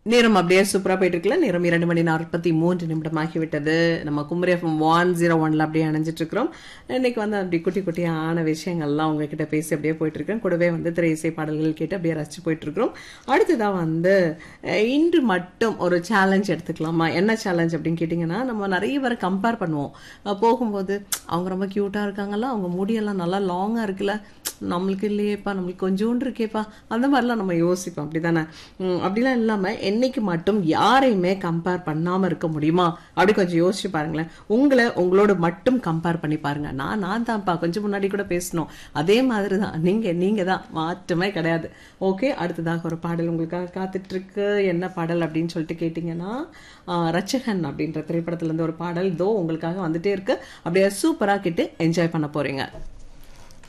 நேரம் அப்படியே சூப்பரா போயிட்டு இருக்குல்ல நேரம் இரண்டு மணி நாற்பத்தி மூன்று நிமிடம் ஆகிவிட்டது நம்ம குமரி எஃப்எம் ஒன் ஜீரோ ஒன்ல அப்படியே அணைஞ்சிட்டு இருக்கிறோம் இன்னைக்கு வந்து அப்படி குட்டி குட்டியான விஷயங்கள்லாம் உங்ககிட்ட பேசி அப்படியே போயிட்டு இருக்கேன் கூடவே வந்து திரை இசை பாடல்கள் கேட்டு அப்படியே ரசிச்சு போயிட்டு இருக்கிறோம் அடுத்ததான் வந்து அஹ், இன்று மட்டும் ஒரு சேலஞ்ச் எடுத்துக்கலாமா என்ன சேலஞ்ச் அப்படின்னு கேட்டிங்கன்னா நம்ம நிறைய பேரை கம்பேர் பண்ணுவோம் அஹ், போகும்போது அவங்க ரொம்ப க்யூட்டாக இருக்காங்கல்ல அவங்க முடியெல்லாம் நல்லா லாங்காக இருக்குல்ல நம்மளுக்கு இல்லையேப்பா நம்மளுக்கு கொஞ்சோண்டு இருக்கேப்பா அந்த மாதிரிலாம் நம்ம யோசிப்போம் அப்படிதானே உம், அப்படிலாம் இல்லாமல் என்னைக்கு மட்டும் யாரையுமே கம்பேர் பண்ணாமல் இருக்க முடியுமா அப்படி கொஞ்சம் யோசிச்சு பாருங்களேன் உங்களை உங்களோட மட்டும் கம்பேர் பண்ணி பாருங்க நான் நான் தான்ப்பா கொஞ்சம் முன்னாடி கூட பேசணும் அதே மாதிரி தான் நீங்கள் நீங்கள் தான் மாற்றமே கிடையாது ஓகே அடுத்ததாக ஒரு பாடல் உங்களுக்காக காத்துட்டு இருக்கு என்ன பாடல் அப்படின்னு சொல்லிட்டு கேட்டிங்கன்னா ஆஹ், ரட்சகன் அப்படின்ற திரைப்படத்துல இருந்து ஒரு பாடல் தோ உங்களுக்காக வந்துட்டே இருக்கு அப்படியே சூப்பராக கேட்டு என்ஜாய் பண்ண போறீங்க